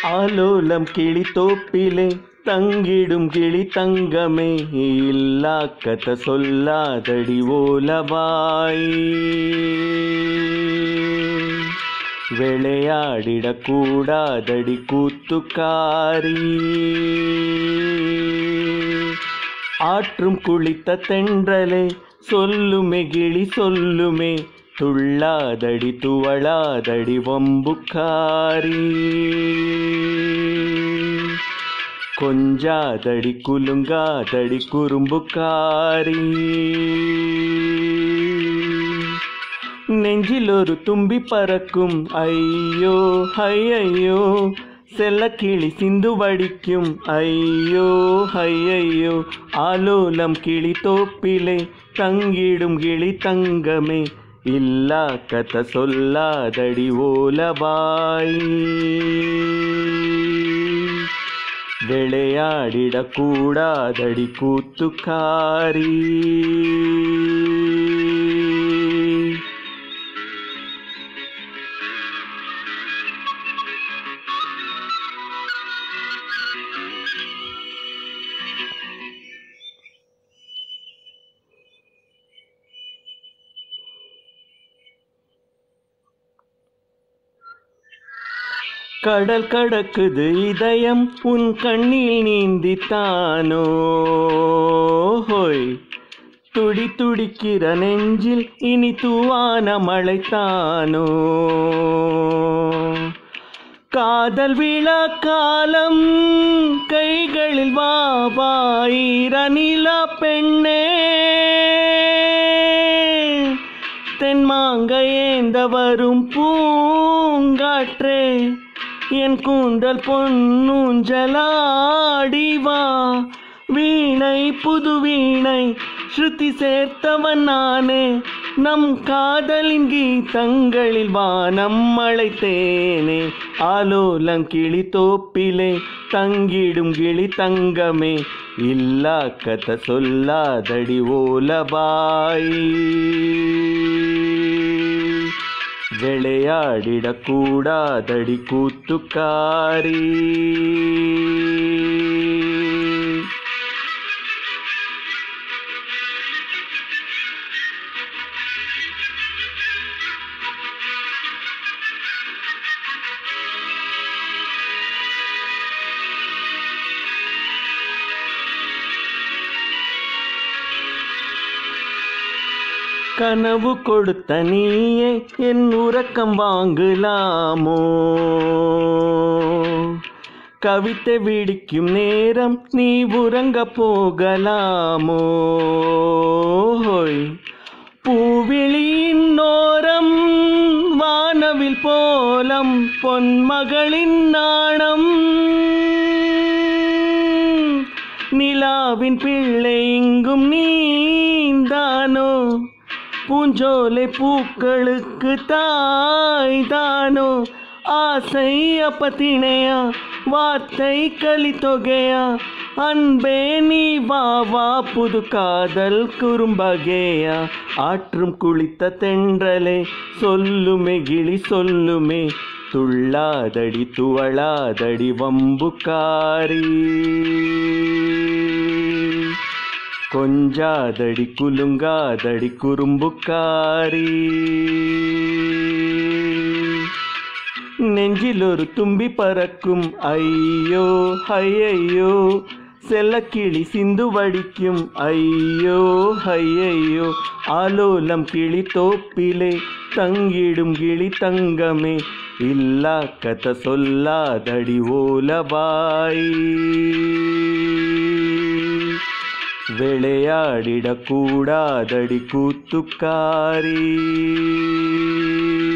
ஆலோலம் கிளி தோப்பிலே தங்கிடும் கிளி தங்கமே இல்லா கத சொல்லாதடி ஓலவாய் விளையாடிடக் கூடாதடி கூத்துக்காரி ஆற்றும் குளித்த தென்றலே சொல்லுமே கிளி சொல்லுமே துள்ளாதடி துவளாதடி வம்புக்காரி கொஞ்சாதடி குலுங்காதடி குறும்புக்காரி நெஞ்சில் ஒரு தும்பி பறக்கும் ஐயோ ஐயையோ செல்ல கிளி சிந்து வடிக்கும் ஐயோ ஐயையோ ஆலோலம் கிளி தோப்பிலே தங்கிடும் கிளி தங்கமே இல்லா கத சொல்லாதடி ஓலவாய் விளையாடிடக் கூடாதடி கூத்துக்காரி கடல் கடக்குது இதயம் உன் கண்ணில் நீந்தித்தானோ ஹோய் துடி துடிக்கிற நெஞ்சில் இனி தூவான மழைத்தானோ காதல் விழா காலம் கைகளில் வா வாயிரநிலா பெண்ணே தென்மாங்க ஏந்த வரும் பூங்காற்றே என் கூந்தல் பொன்னூஞ்சலாடி வா வீணை புது வீணை ஸ்ருதி சேர்த்தவன் நானே நம் காதலின் கீதங்களில் வானம் அழைத்தேனே ஆலோலம் கிளி தோப்பிலே தங்கிடும் கிளி தங்கமே இல்லா கத சொல்லாதடி ஓலபாய் விளையாடிடக் கூடாதடி கூத்துக்காரி கனவு கொடுத்த நீயே என் உறக்கம் வாங்கலாமோ கவித்தை விடிக்கும் நேரம் நீ உறங்க போகலாமோ ஹோய் பூவிழியின் நோரம் வானவில் போலம் பொன்மகளின் நாணம் நிலாவின் பிள்ளை இங்கும் நீந்தானோ பூஞ்சோலை பூக்களுக்கு தாய்தானோ ஆசை அப்பத்தினையா வார்த்தை களி தொகையா அன்பே நீ வா வா புது காதல் குறும்பகேயா ஆற்றும் குளித்த தென்றலே சொல்லுமே கிளி சொல்லுமே துள்ளாதடி துவளாதடி வம்புக்காரி கொஞ்சாதடி குலுங்காதடி குறும்புக்காரி நெஞ்சில் ஒரு தும்பி பறக்கும் ஐயோ ஐயையோ செல்லக்கிளி சிந்து வடிக்கும் ஐயோ ஐயையோ ஆலோலம் கிளி தோப்பிலே தங்கிடும் கிளி தங்கமே இல்லா கத சொல்லாதடி ஓலபாய் விளையாடிடக் கூடாதடி கூத்துக்காரி